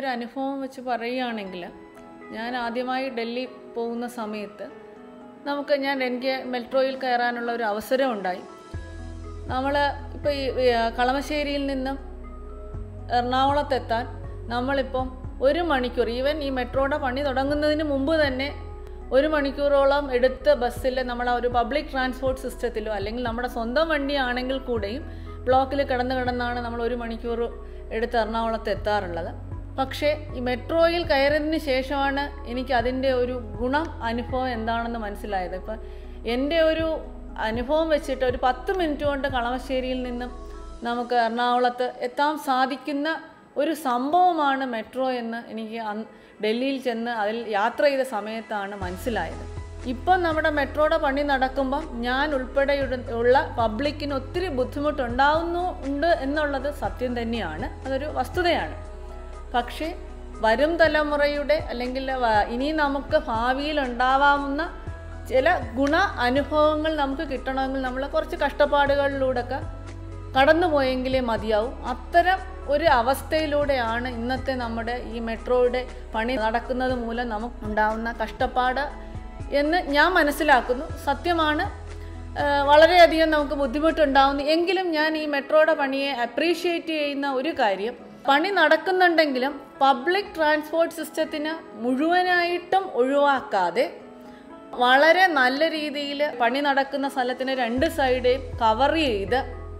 അനുഭവം വെച്ച് പറയുകയാണെങ്കിൽ ഞാൻ ആദ്യമായി ഡൽഹി പോകുന്ന സമയത്ത് നമുക്ക് ഞാൻ എനിക്ക് മെട്രോയിൽ കയറാനുള്ള ഒരു അവസരം ഉണ്ടായി നമ്മൾ ഇപ്പോൾ ഈ ഈ, കളമശ്ശേരിയിൽ നിന്നും എറണാകുളത്തെത്താൻ നമ്മളിപ്പം ഒരു മണിക്കൂർ ഈവൻ ഈ മെട്രോയുടെ പണി തുടങ്ങുന്നതിന് മുമ്പ് തന്നെ ഒരു മണിക്കൂറോളം എടുത്ത് ബസ്സിൽ നമ്മൾ ആ ഒരു പബ്ലിക് ട്രാൻസ്പോർട്ട് സിസ്റ്റത്തിലോ അല്ലെങ്കിൽ നമ്മുടെ സ്വന്തം വണ്ടിയാണെങ്കിൽ കൂടെയും ബ്ലോക്കിൽ കിടന്ന് കിടന്നാണ് നമ്മൾ ഒരു മണിക്കൂർ എടുത്ത് എറണാകുളത്ത് എത്താറുള്ളത് പക്ഷേ ഈ മെട്രോയിൽ കയറിയതിന് ശേഷമാണ് എനിക്ക് അതിൻ്റെ ഒരു ഗുണം അനുഭവം എന്താണെന്ന് മനസ്സിലായത് ഇപ്പം എൻ്റെ ഒരു അനുഭവം വെച്ചിട്ട് ഒരു പത്ത് മിനിറ്റ് കൊണ്ട് കളമശ്ശേരിയിൽ നിന്നും നമുക്ക് എറണാകുളത്ത് എത്താൻ സാധിക്കുന്ന ഒരു സംഭവമാണ് മെട്രോ എന്ന് എനിക്ക് അന്ന് ഡൽഹിയിൽ ചെന്ന് അതിൽ യാത്ര ചെയ്ത സമയത്താണ് മനസ്സിലായത് ഇപ്പം നമ്മുടെ മെട്രോയുടെ പണി നടക്കുമ്പം ഞാൻ ഉൾപ്പെടെ ഉള്ള പബ്ലിക്കിന് ഒത്തിരി ബുദ്ധിമുട്ടുണ്ടാവുന്നു ഉണ്ട് എന്നുള്ളത് സത്യം തന്നെയാണ് അതൊരു വസ്തുതയാണ് പക്ഷേ വരും തലമുറയുടെ അല്ലെങ്കിൽ വ- ഇനി നമുക്ക് ഭാവിയിൽ ഉണ്ടാവാവുന്ന ചില ഗുണ അനുഭവങ്ങൾ നമുക്ക് കിട്ടണമെങ്കിൽ നമ്മൾ കുറച്ച് കഷ്ടപ്പാടുകളിലൂടെയൊക്കെ കടന്നുപോയെങ്കിലേ മതിയാവും അത്തരം ഒരു അവസ്ഥയിലൂടെയാണ് ഇന്നത്തെ നമ്മുടെ ഈ മെട്രോയുടെ പണി നടക്കുന്നത് മൂലം നമുക്ക് ഉണ്ടാവുന്ന കഷ്ടപ്പാട് എന്ന് ഞാൻ മനസ്സിലാക്കുന്നു സത്യമാണ് ആ, വളരെയധികം നമുക്ക് ബുദ്ധിമുട്ടുണ്ടാവുന്നു എങ്കിലും ഞാൻ ഈ മെട്രോയുടെ പണിയെ അപ്രീഷിയേറ്റ് ചെയ്യുന്ന ഒരു കാര്യം പണി നടക്കുന്നുണ്ടെങ്കിലും പബ്ലിക് ട്രാൻസ്പോർട്ട് സിസ്റ്റത്തിന് മുഴുവനായിട്ടും ഒഴിവാക്കാതെ വളരെ നല്ല രീതിയിൽ പണി നടക്കുന്ന സ്ഥലത്തിന് രണ്ട് സൈഡേയും കവർ ചെയ്ത്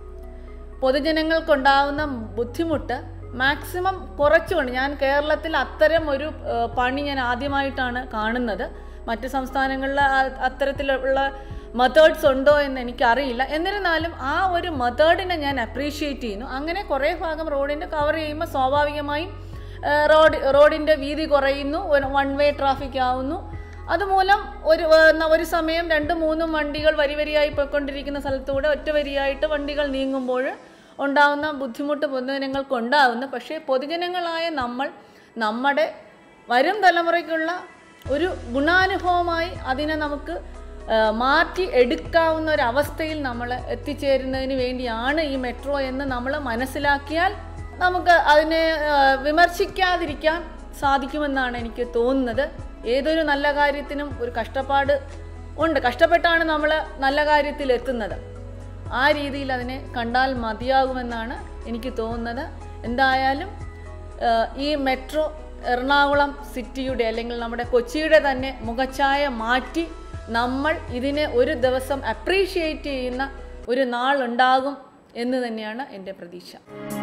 പൊതുജനങ്ങൾക്കുണ്ടാവുന്ന ബുദ്ധിമുട്ട് മാക്സിമം കുറച്ചുകൊണ്ട് ഞാൻ കേരളത്തിൽ അത്തരം ഒരു ഏഹ്, പണി ഞാൻ ആദ്യമായിട്ടാണ് കാണുന്നത് മറ്റ് സംസ്ഥാനങ്ങളിൽ ആ- അത്തരത്തിലുള്ള മെത്തേഡ്സ് ഉണ്ടോ എന്ന് എനിക്കറിയില്ല എന്നിരുന്നാലും ആ ഒരു മെത്തേഡിനെ ഞാൻ അപ്രീഷിയേറ്റ് ചെയ്യുന്നു അങ്ങനെ കുറേ ഭാഗം റോഡിൻ്റെ കവർ ചെയ്യുമ്പോൾ സ്വാഭാവികമായും ഏഹ്, റോഡ് റോഡിൻ്റെ വീതി കുറയുന്നു വൺ വേ ട്രാഫിക് ആവുന്നു അതുമൂലം ഒരു ഏഹ്, ഒരു സമയം രണ്ടും മൂന്നും വണ്ടികൾ വരി വരിയായി പോയിക്കൊണ്ടിരിക്കുന്ന സ്ഥലത്തൂടെ ഒറ്റ വരിയായിട്ട് വണ്ടികൾ നീങ്ങുമ്പോൾ ഉണ്ടാവുന്ന ബുദ്ധിമുട്ട് പൊതുജനങ്ങൾക്ക് ഉണ്ടാവുന്നു പക്ഷേ പൊതുജനങ്ങളായ നമ്മൾ നമ്മുടെ വരും തലമുറയ്ക്കുള്ള ഒരു ഗുണാനുഭവമായി അതിനെ നമുക്ക് ഏഹ്, മാറ്റി എടുക്കാവുന്ന ഒരു അവസ്ഥയിൽ നമ്മൾ എത്തിച്ചേരുന്നതിന് വേണ്ടിയാണ് ഈ മെട്രോ എന്ന് നമ്മൾ മനസ്സിലാക്കിയാൽ നമുക്ക് അതിനെ ഏഹ്, വിമർശിക്കാതിരിക്കാൻ സാധിക്കുമെന്നാണ് എനിക്ക് തോന്നുന്നത് ഏതൊരു നല്ല കാര്യത്തിനും ഒരു കഷ്ടപ്പാട് ഉണ്ട് കഷ്ടപ്പെട്ടാണ് നമ്മൾ നല്ല കാര്യത്തിൽ എത്തുന്നത് ആ രീതിയിൽ അതിനെ കണ്ടാൽ മതിയാകുമെന്നാണ് എനിക്ക് തോന്നുന്നത് എന്തായാലും ഏഹ്, ഈ മെട്രോ എറണാകുളം സിറ്റിയുടെ അല്ലെങ്കിൽ നമ്മുടെ കൊച്ചിയുടെ തന്നെ മുഖച്ഛായ മാറ്റി നമ്മൾ ഇതിനെ ഒരു ദിവസം അപ്രീഷിയേറ്റ് ചെയ്യുന്ന ഒരു നാളുണ്ടാകും എന്ന് തന്നെയാണ് എൻ്റെ പ്രതീക്ഷ